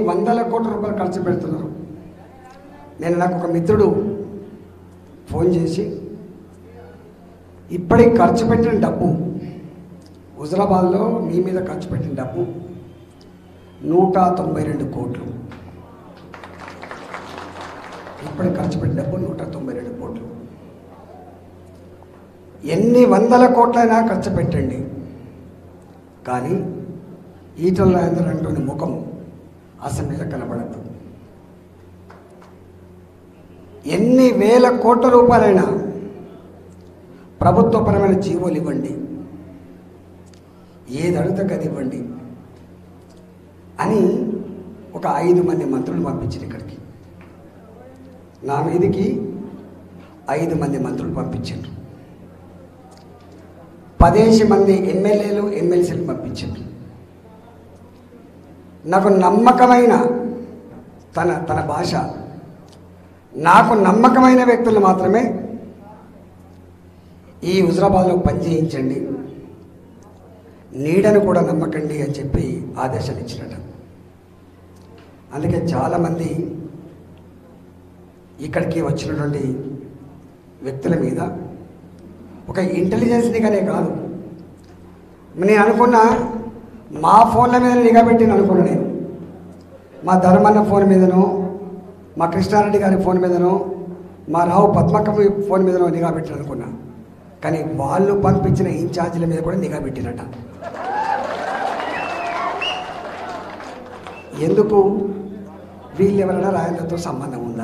వందల కోట్ల రూపాయలు ఖర్చు పెడుతున్నారు నేను నాకు ఒక మిత్రుడు ఫోన్ చేసి ఇప్పటికి ఖర్చు పెట్టిన డబ్బు హుజరాబాద్లో మీ మీద ఖర్చు పెట్టిన డబ్బు నూట తొంభై రెండు కోట్లు ఇప్పటికి ఖర్చు పెట్టిన డబ్బు నూట తొంభై రెండు కోట్లు ఎన్ని వందల కోట్లైనా ఖర్చు పెట్టండి కానీ ఈటల రాజేందర్ అంటున్న ముఖం అసెంబ్లీలో కనబడద్దు ఎన్ని వేల కోట్ల రూపాయలైనా ప్రభుత్వపరమైన జీవోలు ఇవ్వండి ఏది అడిగితే అది ఇవ్వండి అని ఒక ఐదు మంది మంత్రులు పంపించారు ఇక్కడికి నా మీదికి ఐదు మంది మంత్రులు పంపించారు పదేసి మంది ఎమ్మెల్యేలు ఎమ్మెల్సీలు పంపించారు నాకు నమ్మకమైన తన తన భాష నాకు నమ్మకమైన వ్యక్తులు మాత్రమే ఈ హుజరాబాద్లో పనిచేయించండి నీడను కూడా నమ్మకండి అని చెప్పి ఆదేశాలు ఇచ్చినట అందుకే చాలామంది ఇక్కడికి వచ్చినటువంటి వ్యక్తుల మీద ఒక ఇంటెలిజెన్స్నిగానే కాదు నేను అనుకున్నా మా ఫోన్ల మీద నిఘా పెట్టిన అనుకున్నా నేను మా ధర్మన్న ఫోన్ మీదనో మా కృష్ణారెడ్డి గారి ఫోన్ మీదనో మా రావు పద్మక్క ఫోన్ మీదనో నిఘా పెట్టిన అనుకున్నా కానీ వాళ్ళు పంపించిన ఇన్ఛార్జీల మీద కూడా నిఘా పెట్టినట ఎందుకు వీళ్ళు ఎవరైనా రాయంద్రతో సంబంధం ఉందా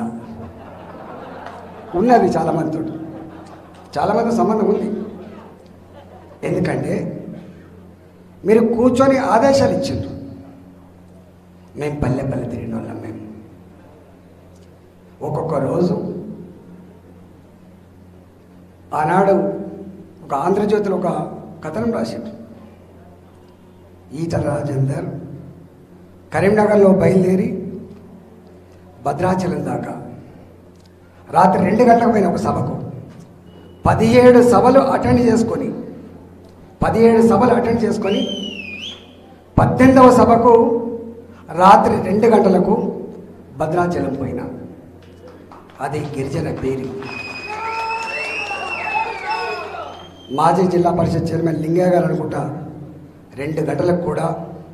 ఉన్నది చాలామందితో చాలామంది సంబంధం ఉంది ఎందుకంటే మీరు కూర్చొని ఆదేశాలు ఇచ్చిండ్రు మేము పల్లె పల్లె తిరిగిన వాళ్ళం మేము ఒక్కొక్క రోజు ఆనాడు ఒక ఆంధ్రజ్యోతిలో ఒక కథనం రాసిండ్రు ఈటల రాజేందర్ కరీంనగర్లో బయలుదేరి భద్రాచలం దాకా రాత్రి రెండు గంటలకు పోయిన ఒక సభకు పదిహేడు సభలు అటెండ్ చేసుకొని పదిహేడు సభలు అటెండ్ చేసుకొని పద్దెనిమిదవ సభకు రాత్రి రెండు గంటలకు భద్రాచలం పోయిన అది గిరిజన పేరు మాజీ జిల్లా పరిషత్ చైర్మన్ లింగయ్య గారు అనుకుంటా రెండు గంటలకు కూడా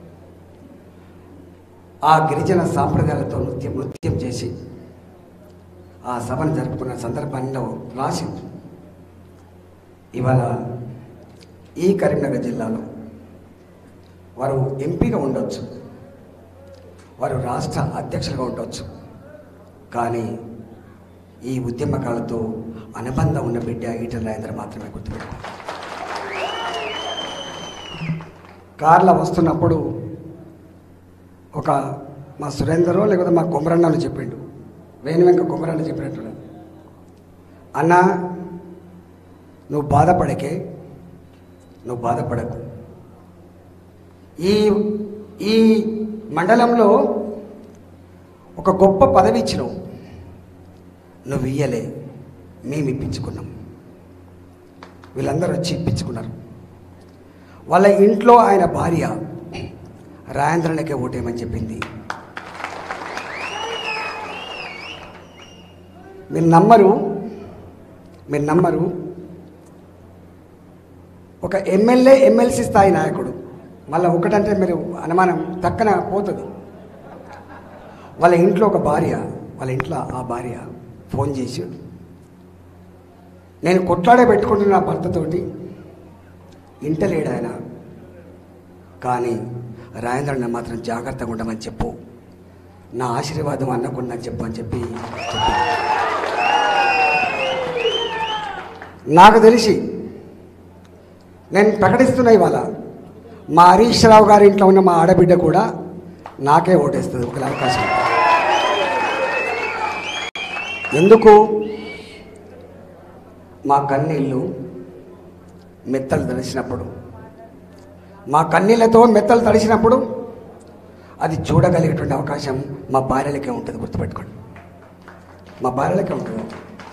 ఆ గిరిజన సాంప్రదాయాలతో నృత్యం నృత్యం చేసి ఆ సభను జరుపుకున్న సందర్భంలో రాసింది ఇవాళ ఈ కరీంనగర్ జిల్లాలో వారు ఎంపీగా ఉండొచ్చు వారు రాష్ట్ర అధ్యక్షులుగా ఉండొచ్చు కానీ ఈ ఉద్యమకాలతో అనుబంధం ఉన్న బిడ్డ ఈటల రాజేంద్ర మాత్రమే గుర్తుపెట్టారు కార్లో వస్తున్నప్పుడు ఒక మా సురేందరో లేకపోతే మా కొమరన్నలు చెప్పిండు వేణు వెంక కొమరన్న చెప్పినట్టు అన్న నువ్వు బాధపడకే నువ్వు బాధపడకు ఈ ఈ మండలంలో ఒక గొప్ప పదవి ఇచ్చినావు నువ్వు ఇయ్యలే మేము ఇప్పించుకున్నాం వీళ్ళందరూ వచ్చి ఇప్పించుకున్నారు వాళ్ళ ఇంట్లో ఆయన భార్య రాయంద్రనికే ఓటేయమని చెప్పింది మీరు నమ్మరు మీరు నమ్మరు ఒక ఎమ్మెల్యే ఎమ్మెల్సీ స్థాయి నాయకుడు మళ్ళీ ఒకటంటే మీరు అనుమానం తక్కన పోతుంది వాళ్ళ ఇంట్లో ఒక భార్య వాళ్ళ ఇంట్లో ఆ భార్య ఫోన్ చేసి నేను కొట్లాడే పెట్టుకుంటున్న నా భర్తతోటి ఇంటలేడు ఆయన కానీ రాజేంద్రని మాత్రం జాగ్రత్తగా ఉండమని చెప్పు నా ఆశీర్వాదం అన్నకుండా చెప్పు అని చెప్పి చెప్పి నాకు తెలిసి నేను ప్రకటిస్తున్నా ఇవాళ మా హరీష్ రావు గారి ఇంట్లో ఉన్న మా ఆడబిడ్డ కూడా నాకే ఓటేస్తుంది ఒక అవకాశం ఎందుకు మా కన్నీళ్ళు మెత్తలు తడిసినప్పుడు మా కన్నీళ్ళతో మెత్తలు తడిసినప్పుడు అది చూడగలిగేటువంటి అవకాశం మా భార్యలకే ఉంటుంది గుర్తుపెట్టుకోండి మా భార్యలకే ఉంటుంది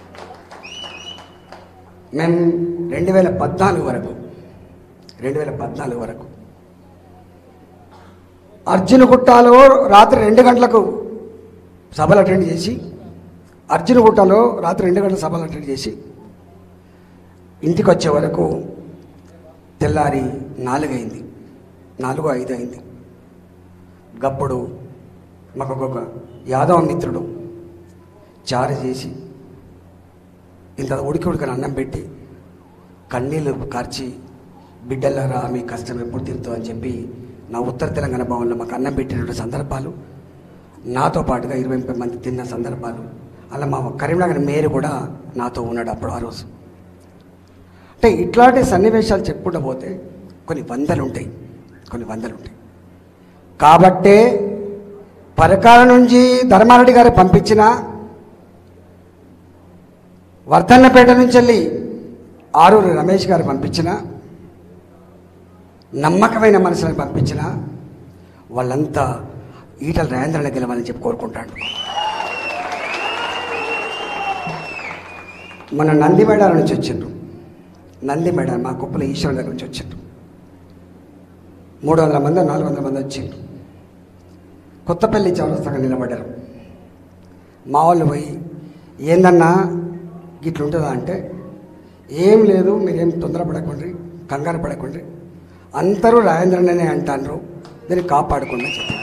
మేము రెండు వేల పద్నాలుగు వరకు రెండు వేల పద్నాలుగు వరకు అర్జునగుట్టలో రాత్రి రెండు గంటలకు సభలు అటెండ్ చేసి అర్జునగుట్టలో రాత్రి రెండు గంటల సభలు అటెండ్ చేసి ఇంటికి వచ్చే వరకు తెల్లారి నాలుగైంది నాలుగు ఐదు అయింది గప్పుడు మాకు ఒక యాదవ మిత్రుడు చారు చేసి ఇంత ఉడికి ఉడికని అన్నం పెట్టి కన్నీళ్ళు కార్చి బిడ్డలారా మీ కష్టం ఎప్పుడు తీరుతుందో అని చెప్పి నా ఉత్తర తెలంగాణ భవన్లో మాకు అన్నం పెట్టినటువంటి సందర్భాలు నాతో పాటుగా ఇరవై ముప్పై మంది తిన్న సందర్భాలు అలా మా కరీంనగర్ మేయర్ కూడా నాతో ఉన్నాడు అప్పుడు ఆ రోజు అంటే ఇట్లాంటి సన్నివేశాలు చెప్పుకుంటూ పోతే కొన్ని వందలు ఉంటాయి కొన్ని వందలు ఉంటాయి కాబట్టే పరకాల నుంచి ధర్మారెడ్డి గారు పంపించిన వర్ధన్నపేట నుంచి వెళ్ళి ఆరూరు రమేష్ గారు పంపించిన నమ్మకమైన మనుషులను పంపించిన వాళ్ళంతా ఈటల రాజేంద్రని గెలవాలని చెప్పి కోరుకుంటాడు మన నందిమేడాల నుంచి వచ్చిండ్రు నందిమేడ మా కుప్పల ఈశ్వరుని దగ్గర నుంచి వచ్చిండ్రు మూడు వందల మంది నాలుగు వందల మంది వచ్చిండ్రు కొత్తపల్లి చౌరస్తాగా నిలబడ్డారు మా వాళ్ళు పోయి ఏందన్నా ఇట్లుంటుందా అంటే ఏం లేదు మీరేం తొందరపడకండి కంగారు పడకండి అందరూ రాజేంద్రనే అంటారు దీన్ని కాపాడుకోండి అని చెప్పారు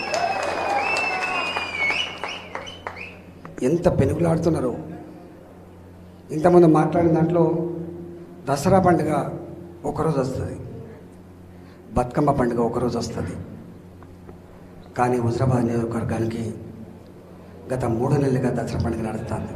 ఎంత పెనుగులాడుతున్నారో ఇంతకుముందు మాట్లాడిన దాంట్లో దసరా పండుగ ఒకరోజు వస్తుంది బతుకమ్మ పండుగ ఒకరోజు వస్తుంది కానీ హుజరాబాద్ నియోజకవర్గానికి గత మూడు నెలలుగా దసరా పండుగ నడుస్తుంది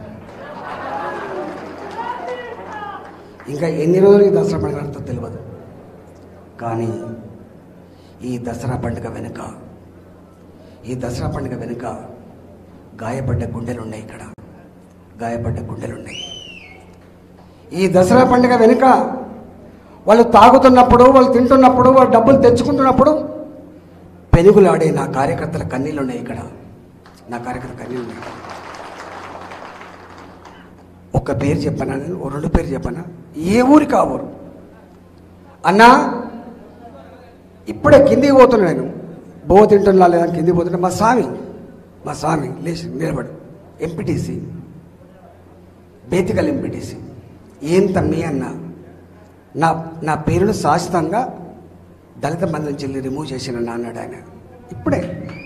ఇంకా ఎన్ని రోజులు ఈ దసరా పండుగ నడుతుందో తెలియదు కానీ ఈ దసరా పండుగ వెనుక ఈ దసరా పండుగ వెనుక గాయపడ్డ గుండెలు ఉన్నాయి ఇక్కడ గాయపడ్డ గుండెలు ఉన్నాయి ఈ దసరా పండుగ వెనుక వాళ్ళు తాగుతున్నప్పుడు వాళ్ళు తింటున్నప్పుడు వాళ్ళు డబ్బులు తెచ్చుకుంటున్నప్పుడు పెనుగులాడే నా కార్యకర్తల కన్నీళ్ళు ఉన్నాయి ఇక్కడ నా కార్యకర్తల కన్నీళ్ళు ఉన్నాయి ఒక్క పేరు చెప్పనా నేను ఓ రెండు పేరు చెప్పనా ఏ ఊరి కా ఊరు అన్నా ఇప్పుడే కిందికి పోతున్నా నేను బో తింటున్నా లేదా కిందికి పోతున్నా మా స్వామి మా స్వామి లేచి నిలబడు ఎంపీటీసీ బేతికల్ ఎంపీటీసీ ఏం తమ్మి అన్న నా నా పేరును శాశ్వతంగా దళిత మంది నుంచి వెళ్ళి రిమూవ్ చేసిన నా అన్నాడు ఆయన ఇప్పుడే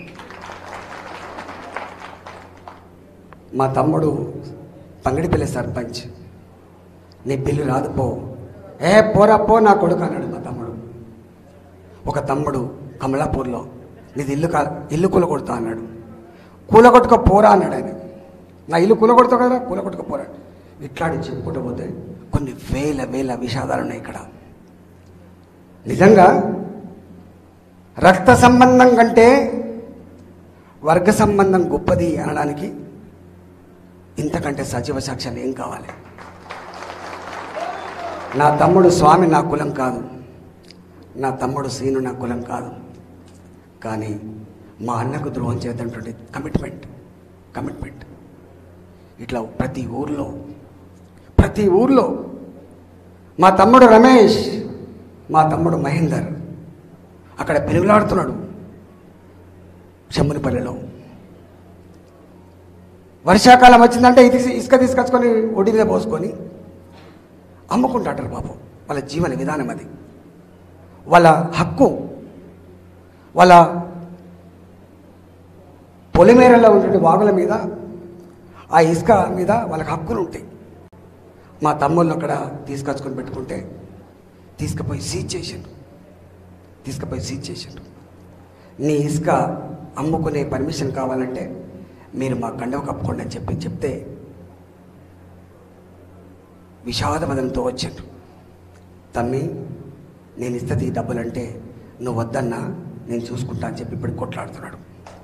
మా తమ్ముడు పంగడిపల్లి సర్పంచ్ నీ బిల్లు రాదు పో ఏ పోరా పో నా కొడుకు అన్నాడు మా తమ్ముడు ఒక తమ్ముడు కమలాపూర్లో నీది ఇల్లు కా ఇల్లు కూల కొడతా అన్నాడు కూల కొట్టుక పోరా అన్నాడు ఆయన నా ఇల్లు కూల కొడతావు కదా కూల కొట్టుక పోరా ఇట్లాంటి చెప్పుకుంటూ పోతే కొన్ని వేల వేల విషాదాలు ఉన్నాయి ఇక్కడ నిజంగా రక్త సంబంధం కంటే వర్గ సంబంధం గొప్పది అనడానికి ఇంతకంటే సజీవ సాక్ష్యాలు ఏం కావాలి నా తమ్ముడు స్వామి నా కులం కాదు నా తమ్ముడు సీను నా కులం కాదు కానీ మా అన్నకు ద్రోహం చేద్దంటుండే కమిట్మెంట్ కమిట్మెంట్ ఇట్లా ప్రతి ఊర్లో ప్రతి ఊర్లో మా తమ్ముడు రమేష్ మా తమ్ముడు మహేందర్ అక్కడ పెరుగులాడుతున్నాడు చెమ్మునిపల్లిలో వర్షాకాలం వచ్చిందంటే ఇది ఇసుక తీసుకొచ్చుకొని ఒడి మీద పోసుకొని అమ్ముకుంటారు పాపం వాళ్ళ జీవన విధానం అది వాళ్ళ హక్కు వాళ్ళ పొలిమేరలో ఉండే వాగుల మీద ఆ ఇసుక మీద వాళ్ళకి హక్కులు ఉంటాయి మా తమ్ముళ్ళు అక్కడ తీసుకొచ్చుకొని పెట్టుకుంటే తీసుకుపోయి సీజ్ చేసిండు తీసుకుపోయి సీజ్ చేసిండు నీ ఇసుక అమ్ముకునే పర్మిషన్ కావాలంటే మీరు మా కండవ కప్పుకోండి అని చెప్పి చెప్తే విషాదమదంతో వచ్చిండు తమ్మి నేను ఇస్తుంది ఈ డబ్బులంటే నువ్వు వద్దన్నా నేను చూసుకుంటా అని చెప్పి ఇప్పుడు కొట్లాడుతున్నాడు